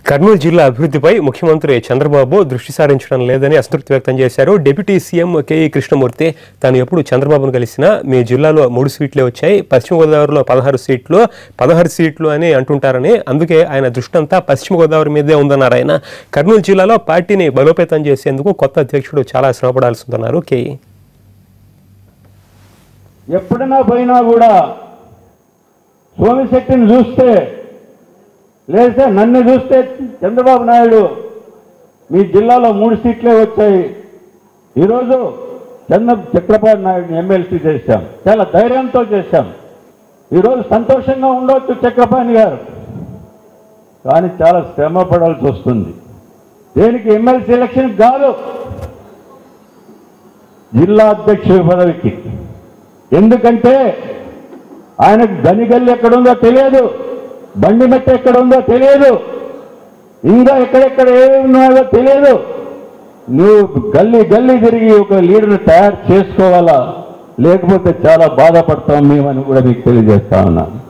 కర్నూలు జిల్లా అభివృద్ధిపై ముఖ్యమంత్రి చంద్రబాబు దృష్టి సారించడం లేదని అసంతృప్తి వ్యక్తం చేశారు డిప్యూటీ సీఎం కేఈ కృష్ణమూర్తి తాను ఎప్పుడు చంద్రబాబును కలిసినా మీ జిల్లాలో మూడు సీట్లే వచ్చాయి పశ్చిమ గోదావరిలో పదహారు సీట్లు పదహారు సీట్లు అని అంటుంటారని అందుకే ఆయన దృష్టి అంతా పశ్చిమ గోదావరి మీదే ఉందన్నారు ఆయన కర్నూలు జిల్లాలో పార్టీని బలోపేతం చేసేందుకు కొత్త అధ్యక్షుడు చాలా శ్రమపడాల్సి ఉందన్నారు కేఈ ఎప్పుడైనా పోయినా కూడా సోమిశెట్టిని చూస్తే లేస్తే నన్ను చూస్తే చంద్రబాబు నాయుడు మీ జిల్లాలో మూడు సీట్లే వచ్చాయి ఈరోజు చంద్ర చక్రపాణి నాయుడిని ఎమ్మెల్సీ చేశాం చాలా ధైర్యంతో చేశాం ఈరోజు సంతోషంగా ఉండవచ్చు చక్రపాణి గారు కానీ చాలా శ్రమ పడాల్సి వస్తుంది దేనికి ఎమ్మెల్సీ ఎలక్షన్ కాదు జిల్లా అధ్యక్షుడి పదవికి ఎందుకంటే ఆయనకు గనిగల్లి ఎక్కడుందో తెలియదు బండి మెట్ట ఎక్కడ ఉందో తెలియదు ఇంకా ఎక్కడెక్కడ ఏమేమి ఉన్నాయో తెలియదు నువ్వు గల్లీ గల్లీ తిరిగి ఒక లీడర్ని తయారు చేసుకోవాలా లేకపోతే చాలా బాధపడతాం మేమని కూడా మీకు తెలియజేస్తా ఉన్నాను